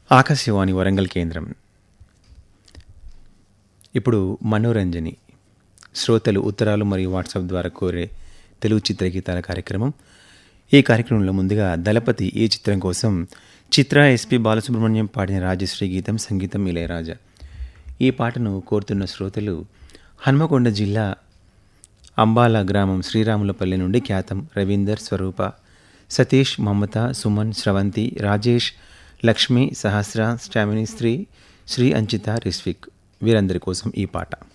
ఆకాశవాణి వరంగల్ కేంద్రం ఇప్పుడు మనోరంజని శ్రోతలు ఉత్తరాలు మరియు వాట్సాప్ ద్వారా కోరే తెలుగు చిత్రగీతాల కార్యక్రమం ఈ కార్యక్రమంలో ముందుగా దళపతి ఈ చిత్రం కోసం చిత్ర ఎస్పి బాలసుబ్రహ్మణ్యం పాడిన రాజశ్రీ గీతం సంగీతం ఇళయరాజా ఈ పాటను కోరుతున్న శ్రోతలు హన్మకొండ జిల్లా అంబాల గ్రామం శ్రీరాములపల్లి నుండి ఖ్యాతం రవీందర్ స్వరూప సతీష్ మమత సుమన్ స్రవంతి రాజేష్ లక్ష్మి సహస్ర స్టామిని స్త్రీ శ్రీ అంచిత రిస్విక్ వీరందరి కోసం ఈ పాట